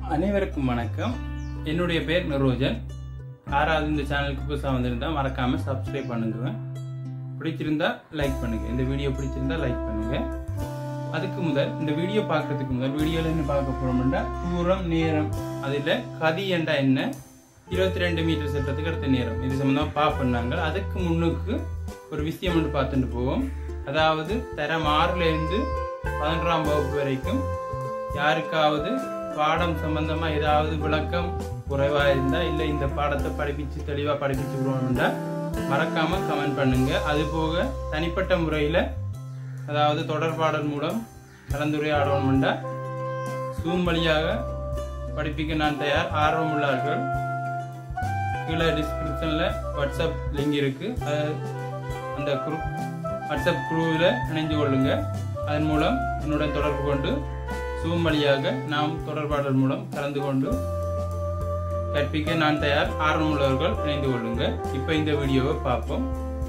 அனைவருக்கும் வணக்கம் என்னுடைய பேர் நிரோஜன் யாராவது இந்த சேனலுக்கு புதுசாக வந்திருந்தா மறக்காம சப்ஸ்கிரைப் பண்ணுங்க பிடிச்சிருந்தா லைக் பண்ணுங்க இந்த வீடியோ பிடிச்சிருந்தா லைக் பண்ணுங்க அதுக்கு முதல் இந்த வீடியோ பார்க்கறதுக்கு முதல் வீடியோல என்ன பார்க்க போறோம்னா தூரம் நேரம் அதில் கதி என்றா என்ன இருபத்தி ரெண்டு மீட்டர் செல்றதுக்கு அடுத்த நேரம் இது சம்பந்தமா பார்ப்போம் அதுக்கு முன்னுக்கு ஒரு விஷயம் ஒன்று பார்த்துட்டு போவோம் அதாவது தரம் ஆறுல இருந்து பதினொன்றாம் வகுப்பு வரைக்கும் யாருக்காவது பாடம் சம்பந்தமா ஏதாவது விளக்கம் குறைவா இருந்தா இல்ல இந்த பாடத்தை படிப்பிச்சு தெளிவா படிப்பிச்சு விடுவோம்னா மறக்காம கமெண்ட் பண்ணுங்க அது போக தனிப்பட்ட முறையில அதாவது தொடர்பாடல் மூலம் கலந்துரையாடணும்னா சூம் வழியாக படிப்பிக்க நான் தயார் ஆர்வம் உள்ளார்கள் கீழே டிஸ்கிரிப்ஷன்ல வாட்ஸ்அப் லிங்க் இருக்கு அது அந்த குரூப் வாட்ஸ்அப் குரூவில் இணைந்து கொள்ளுங்க அதன் மூலம் என்னுடன் தொடர்பு கொண்டு சூம் வழியாக நாம் தொடர்பாடல் மூலம் கலந்து கொண்டு கற்பிக்க நான் தயார் ஆர்வமுள்ளவர்கள் இணைந்து கொள்ளுங்க இப்போ இந்த வீடியோவை பார்ப்போம்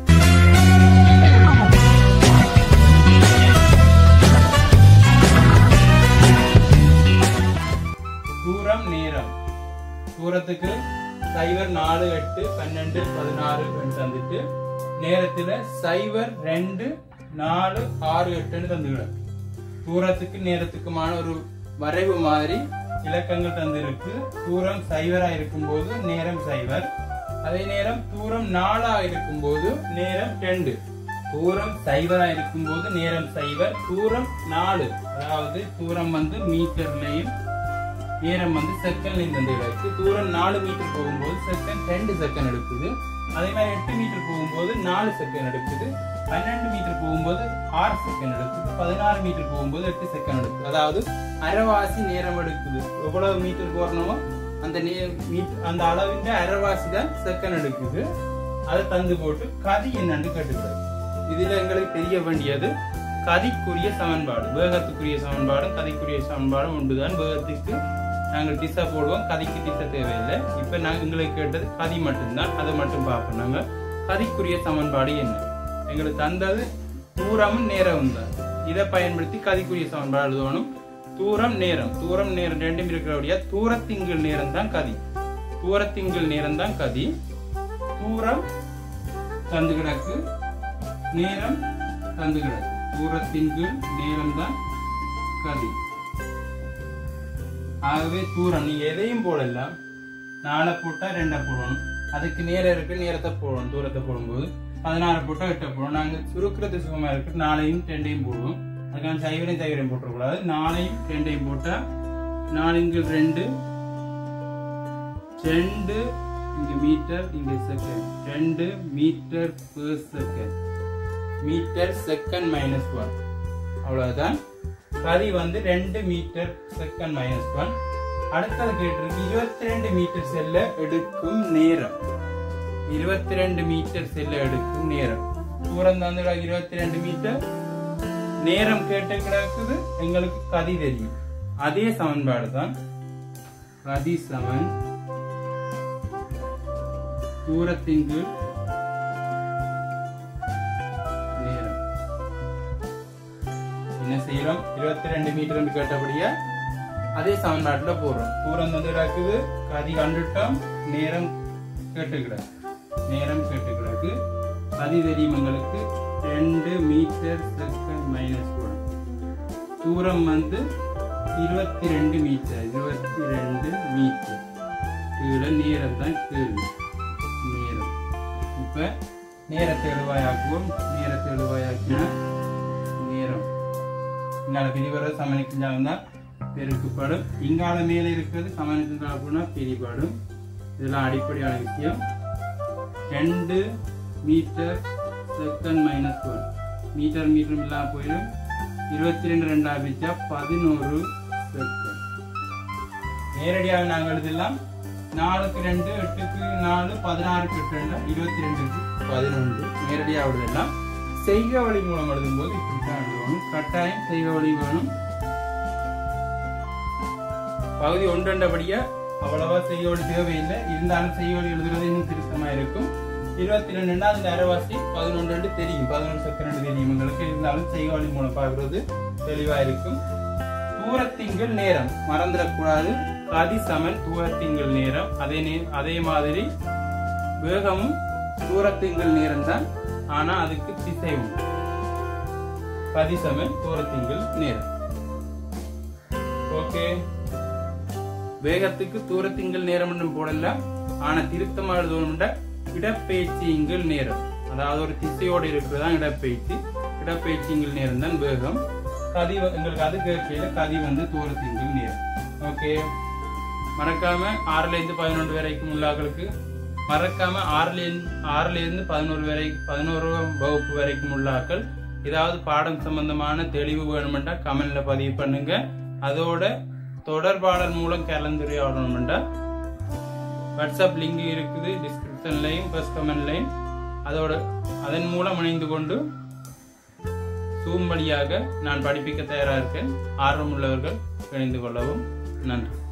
தூரம் நேரம் தூரத்துக்கு சைபர் நாலு எட்டு பன்னெண்டு பதினாறு தந்துட்டு நேரத்துல சைபர் ரெண்டு நாலு ஆறு எட்டுன்னு தந்துக்கிறேன் தூரத்துக்கு நேரத்துக்குமான ஒரு வரைவு மாதிரி இலக்கங்கள் தந்திருக்கு தூரம் சைவரா இருக்கும்போது நேரம் சைவர் அதே நேரம் தூரம் நாலா இருக்கும்போது நேரம் ரெண்டு தூரம் சைவரா இருக்கும்போது நேரம் சைவர் தூரம் நாலு அதாவது தூரம் வந்து மீட்டர்லயும் நேரம் வந்து செகண்ட்லையும் தந்து இருக்கு தூரம் நாலு மீட்டர் போகும்போது செகண்ட் ரெண்டு செகண்ட் எடுக்குது அதே மாதிரி எட்டு மீட்டர் போகும்போது நாலு செகண்ட் எடுக்குது பன்னெண்டு மீட்டர் போகும்போது ஆறு செகண்ட் எடுக்குது பதினாறு மீட்டர் போகும்போது எட்டு செகண்ட் எடுக்குது அதாவது அரைவாசி நேரம் எடுக்குது எவ்வளவு மீட்டர் போறணுமோ அந்த மீட்டர் அந்த அளவின் அரைவாசி தான் செகண்ட் எடுக்குது அதை தந்து போட்டு கதி என்னன்னு கேட்டுக்கிறது இதுல எங்களுக்கு தெரிய வேண்டியது கதிக்குரிய சமன்பாடு வேகத்துக்குரிய சமன்பாடும் கதிக்குரிய சமன்பாடும் உண்டுதான் வேகத்துக்கு நாங்கள் திசை போடுவோம் கதிக்கு திசை தேவையில்லை இப்ப நாங்க எங்களுக்கு கேட்டது கதி மட்டும்தான் அதை மட்டும் பார்ப்போம் நாங்க கதிக்குரிய சமன்பாடு என்ன எங்களுக்கு தந்தது தூரமும் நேரமும் தான் இதை பயன்படுத்தி கதிக்குரிய சமன்பாடு எழுதணும் தூரம் நேரம் தூரம் நேரம் ரெண்டும் இருக்கிறபடியா தூரத்திங்கள் நேரம் தான் கதி தூரத்திங்கள் நேரம் தான் கதி தூரம் தந்து கிடக்கு நேரம் தந்து கிடக்கு தூரத்தின் கீழ் நேரம் தான் கதி ஆகவே தூரம் நீங்க எதையும் போடலாம் நாளை போட்டா ரெண்டை போடணும் அதுக்கு நேரம் இருக்கு நேரத்தை போடணும் தூரத்தை போடும்போது பதினாறு போட்டா எட்டை போடணும் நாங்க சுருக்கிறது சுகமா இருக்கு நாளையும் ரெண்டையும் போடுவோம் அதுக்கான சைவரையும் சைவரையும் போட்டக்கூடாது நாளையும் ரெண்டையும் போட்டா நாலுங்கு ரெண்டு ரெண்டு இங்க மீட்டர் இங்க செகண்ட் ரெண்டு metre per second metre second minus one அவ்வளவுதான் கதி வந்து ரெண்டு மீட்டர் செகண்ட் மைனஸ் ஒன் அடுத்தது கேட்டிருக்கு இருபத்தி ரெண்டு மீட்டர் செல்ல எடுக்கும் நேரம் இருபத்தி ரெண்டு மீட்டர் செல்ல எடுக்கும் நேரம் தூரம் தந்து இருபத்தி ரெண்டு மீட்டர் நேரம் கேட்டு கிடக்குது எங்களுக்கு கதி தெரியும் அதே சமன்பாடு தான் கதி சமன் தூரத்தின் கீழ் நேரம் என்ன செய்யறோம் இருபத்தி ரெண்டு மீட்டர் கேட்டபடியா அதே சமன்பாட்டுல போடுறோம் தூரம் வந்து இருக்குது கதி கண்டுட்டோம் நேரம் கேட்டுக்கிறார் நேரம் கேட்டுக்கிறாருக்கு கதி தெரியும் எங்களுக்கு ரெண்டு மீட்டர் செகண்ட் மைனஸ் ஒன் தூரம் வந்து இருபத்தி ரெண்டு மீட்டர் இருபத்தி ரெண்டு மீட்டர் கீழே நேரம் தான் கீழ் நேரம் இப்ப நேரத்தை எழுவாயாக்குவோம் நேரத்தை எழுவாயாக்கினா நேரம் இங்கால பிரிவர சமணிக்கிஞ்சாலும் தான் பெருக்குப்படும் இங்கால மேல இருக்கிறது சமணிக்கின்றா பிரிபடும் இதெல்லாம் அடிப்படையான விஷயம் ரெண்டு metre second minus one metre metre இல்லாம போயிடும் இருபத்தி ரெண்டு ரெண்டா பிச்சா பதினோரு செகண்ட் நேரடியாக நாங்கள் எழுதலாம் நாலுக்கு ரெண்டு எட்டுக்கு நாலு பதினாறுக்கு எட்டு ரெண்டு இருபத்தி ரெண்டுக்கு பதினொன்று நேரடியாக எழுதலாம் செய்க வழி மூலம் எழுதும்போது இப்படித்தான் எழுதணும் கட்டாயம் செய்க வழி வேணும் பகுதி ஒன்றண்டபடியா அவ்வளவா செய்ய வழி தேவையில்லை இருந்தாலும் செய்ய வழி எழுதுறது இன்னும் திருத்தமா இருக்கும் இருபத்தி ரெண்டு அந்த அரைவாசி பதினொன்று ரெண்டு தெரியும் பதினொன்று செகண்ட் தெரியும் உங்களுக்கு இருந்தாலும் செய்க வழி மூலம் பார்க்கறது தெளிவா இருக்கும் தூரத்திங்கள் நேரம் மறந்துடக்கூடாது கதி சமன் தூரத்திங்கள் நேரம் அதே நே- அதே மாதிரி வேகமும் தூரத்திங்கள் நேரம் தான் ஆனா அதுக்கு திசை உண்டு கதி சமன் தூரத்திங்கள் நேரம் ஓகே வேகத்துக்கு தூரத்திங்கள் நேரம் என்றும் போடலாம் ஆனா திருத்தமாக எழுதணும்டா இடப்பெயர்ச்சிங்கள் நேரம் அதாவது ஒரு திசையோடு இருக்கிறதா இடப்பெயர்ச்சி இடப்பெயர்ச்சிங்கள் நேரம் தான் வேகம் கதி வ- எங்களுக்கு அது கேட்கையில கதி வந்து தூரத்திங்கள் நேரம் ஓகே மறக்காம ஆறுல இருந்து பதினொன்று வரைக்கும் உள்ளாக்களுக்கு மறக்காம ஆறுல இருந்து ஆறுல இருந்து பதினோரு வரை பதினோராம் வகுப்பு வரைக்கும் உள்ளாக்கள் ஏதாவது பாடம் சம்பந்தமான தெளிவு வேணுமெண்டா கமெண்ட்ல பதிவு பண்ணுங்க அதோட தொடர்பாளர் மூலம் கலந்துரையாடணுமெண்டா வாட்ஸ்அப் லிங்க் இருக்குது டிஸ்கிரிப்ஷன்லையும் ஃபர்ஸ்ட் கமெண்ட்லையும் அதோட அதன் மூலம் இணைந்து கொண்டு சூம் வழியாக நான் படிப்பிக்க தயாராக இருக்கேன் ஆர்வமுள்ளவர்கள் இணைந்து கொள்ளவும் நன்றி